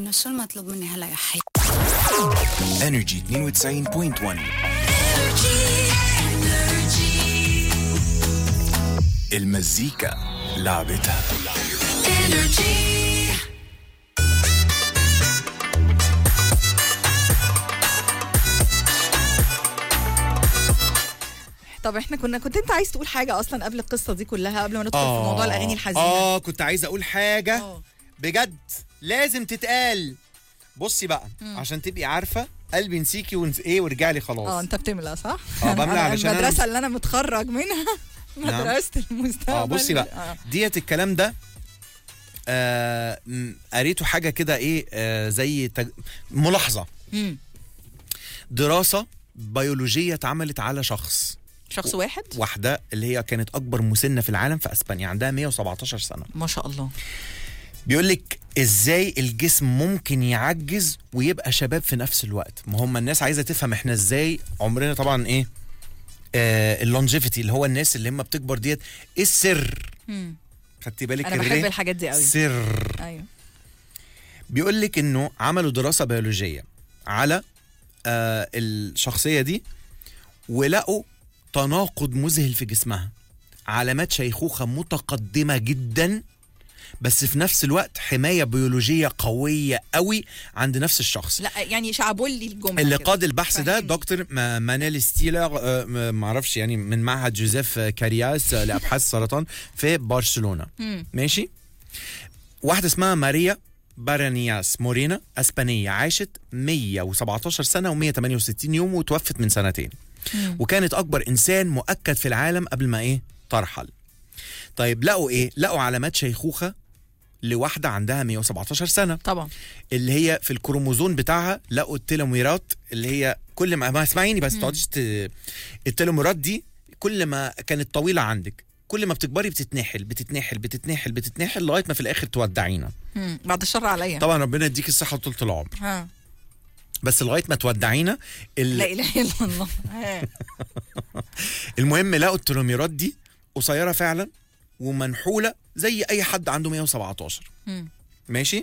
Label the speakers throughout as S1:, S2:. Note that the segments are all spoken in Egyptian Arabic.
S1: انه شو المطلوب مني هلا يا حي
S2: انرجي 92.1 المزيكا لعبتها
S3: طب احنا كنا كنت انت عايز تقول حاجه اصلا قبل القصه دي كلها قبل ما ندخل في موضوع الاغاني الحزينه
S4: اه كنت عايز اقول حاجه
S3: آه.
S4: بجد لازم تتقال بصي بقى عشان تبقي عارفه قلبي نسيكي ونس ايه ورجع لي خلاص
S3: اه انت بتملى صح؟
S4: اه، بملى
S3: أنا
S4: علشان أنا
S3: المدرسه
S4: مس-
S3: اللي انا متخرج منها مدرسه المستقبل
S4: اه بصي بقى
S3: آه.
S4: ديت الكلام ده آه م- قريته حاجه كده ايه آه زي تج... ملاحظه
S3: مم.
S4: دراسه بيولوجيه اتعملت على شخص
S3: شخص واحد
S4: واحده اللي هي كانت اكبر مسنه في العالم في اسبانيا عندها 117 سنه
S3: ما شاء الله
S4: بيقول لك ازاي الجسم ممكن يعجز ويبقى شباب في نفس الوقت ما هم الناس عايزه تفهم احنا ازاي عمرنا طبعا ايه آه اللونجيفيتي اللي هو الناس اللي هم بتكبر ديت ايه السر
S3: مم.
S4: خدتي بالك
S3: انا
S4: الري؟
S3: بحب الحاجات دي قوي
S4: سر
S3: ايوه
S4: بيقول لك انه عملوا دراسه بيولوجيه على آه الشخصيه دي ولقوا تناقض مذهل في جسمها علامات شيخوخه متقدمه جدا بس في نفس الوقت حمايه بيولوجيه قويه قوي عند نفس الشخص
S3: لا يعني شعبوا لي الجمله
S4: اللي
S3: كده.
S4: قاد البحث ده
S3: فهمني.
S4: دكتور ما- مانيل ستيلر آه، م- ما اعرفش يعني من معهد جوزيف كارياس آه، لابحاث السرطان في برشلونه
S3: مم.
S4: ماشي واحده اسمها ماريا بارانياس مورينا اسبانيه عاشت 117 سنه و168 يوم وتوفت من سنتين
S3: مم.
S4: وكانت اكبر انسان مؤكد في العالم قبل ما ايه ترحل طيب لقوا ايه لقوا علامات شيخوخه لواحده عندها 117 سنه
S3: طبعا
S4: اللي هي في الكروموزوم بتاعها لقوا التلوميرات اللي هي كل ما, ما اسمعيني بس تقعديش ت- التلوميرات دي كل ما كانت طويله عندك كل ما بتكبري بتتنحل بتتنحل بتتنحل بتتنحل لغايه ما في الاخر تودعينا
S3: مم. بعد الشر عليا
S4: طبعا ربنا يديك الصحه وطولة العمر
S3: ها
S4: بس لغايه ما تودعينا ال-
S3: لا اله الا الله ها.
S4: المهم لقوا التلوميرات دي قصيره فعلا ومنحوله زي اي حد عنده 117
S3: مم.
S4: ماشي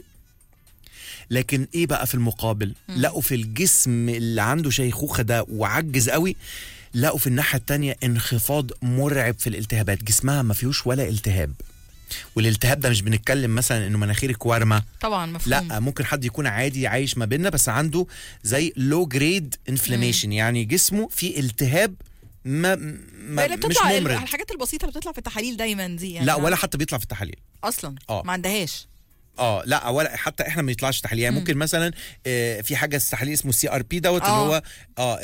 S4: لكن ايه بقى في المقابل لقوا في الجسم اللي عنده شيخوخه ده وعجز قوي لقوا في الناحيه التانية انخفاض مرعب في الالتهابات جسمها ما فيهوش ولا التهاب والالتهاب ده مش بنتكلم مثلا انه مناخيرك وارمه
S3: طبعا مفهوم
S4: لا ممكن حد يكون عادي عايش ما بيننا بس عنده زي لو جريد انفلاميشن يعني جسمه فيه التهاب ما, ما
S3: اللي
S4: مش
S3: بتطلع
S4: ممرض
S3: الحاجات البسيطه اللي بتطلع في التحاليل دايما دي يعني
S4: لا ولا حتى بيطلع في التحاليل
S3: اصلا
S4: آه.
S3: ما عندهاش
S4: اه لا ولا حتى احنا ما بيطلعش تحليل يعني ممكن مثلا آه، في حاجه تحليل اسمه سي ار بي دوت اللي
S3: آه.
S4: هو اه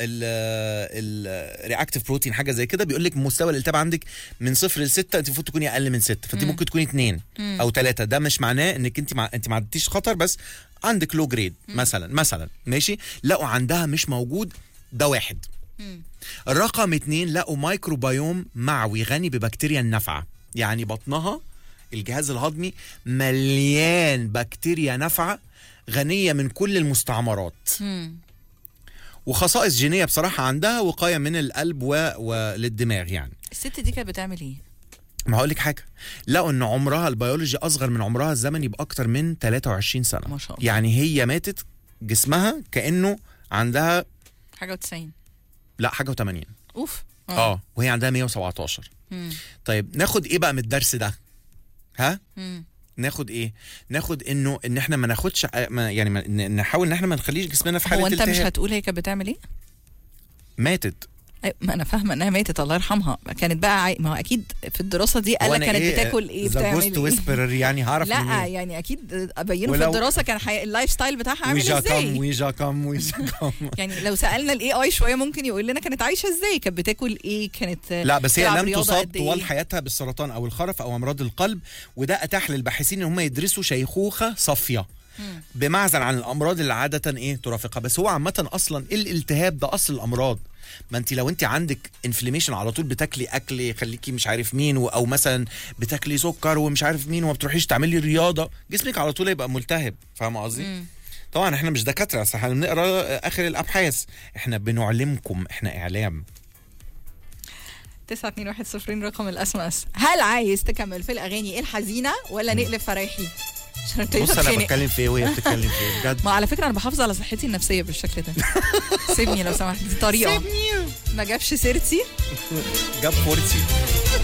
S4: الرياكتيف بروتين حاجه زي كده بيقول لك مستوى الالتهاب عندك من صفر لستة انت المفروض تكوني اقل من ستة فانت ممكن تكوني اتنين او ثلاثة ده مش معناه انك انت مع... انت ما عدتيش خطر بس عندك لو جريد مثلا مثلا ماشي لقوا عندها مش موجود ده واحد الرقم اتنين لقوا مايكروبيوم معوي غني ببكتيريا النافعه يعني بطنها الجهاز الهضمي مليان بكتيريا نافعه غنيه من كل المستعمرات
S3: مم.
S4: وخصائص جينيه بصراحه عندها وقايه من القلب و... وللدماغ يعني
S3: الست دي كانت بتعمل ايه؟
S4: ما هقول لك حاجه لقوا ان عمرها البيولوجي اصغر من عمرها الزمني باكتر من 23 سنه
S3: ما شاء الله.
S4: يعني هي ماتت جسمها كانه عندها
S3: حاجه و90
S4: لا حاجه و80
S3: اوف
S4: اه وهي عندها 117
S3: مم.
S4: طيب ناخد ايه بقى من الدرس ده ها
S3: مم.
S4: ناخد ايه ناخد انه ان احنا ما ناخدش ما يعني ما ن- نحاول ان احنا ما نخليش جسمنا في حاله
S3: هو انت مش
S4: التهاب.
S3: هتقول هي كانت بتعمل ايه؟
S4: ماتت
S3: أيوة، ما انا فاهمه انها ماتت الله يرحمها كانت بقى عاي... ما هو اكيد في الدراسه دي
S4: هو
S3: قال
S4: أنا
S3: كانت
S4: إيه؟
S3: بتاكل ايه
S4: ذا
S3: بتعمل
S4: جوست
S3: ايه
S4: ويسبرر يعني هعرف
S3: لا
S4: منين
S3: يعني اكيد ابينه في
S4: ولو-
S3: الدراسه كان حي... اللايف ستايل بتاعها عامل
S4: ويجا كم
S3: ازاي
S4: ويجا كم ويجا كم
S3: يعني لو سالنا الاي اي شويه ممكن يقول لنا كانت عايشه ازاي كانت بتاكل ايه كانت
S4: لا بس هي
S3: بتلعب
S4: لم
S3: رياضة
S4: تصاب
S3: قد إيه؟
S4: طوال حياتها بالسرطان او الخرف او امراض القلب وده اتاح للباحثين ان هم يدرسوا شيخوخه صافيه بمعزل عن الامراض اللي عاده ايه ترافقها بس هو عامه اصلا الالتهاب ده اصل الامراض ما انت لو انت عندك انفلاميشن على طول بتاكلي اكل يخليكي مش عارف مين و- او مثلا بتاكلي سكر ومش عارف مين وما بتروحيش تعملي رياضه جسمك على طول يبقى ملتهب فاهمه قصدي طبعا احنا مش دكاتره بس احنا بنقرا اخر الابحاث احنا بنعلمكم احنا اعلام
S3: 921 رقم الاس ام اس هل عايز تكمل في الاغاني الحزينه ولا نقلب فرايحي عشان ابتديت
S4: بص انا
S3: اتخانق
S4: بتكلم في ايه وهي بتتكلم في ايه بجد
S3: ما على فكره انا بحافظ على صحتي النفسيه بالشكل ده سيبني لو سمحت دي طريقه ما جابش سيرتي
S4: جاب فورتي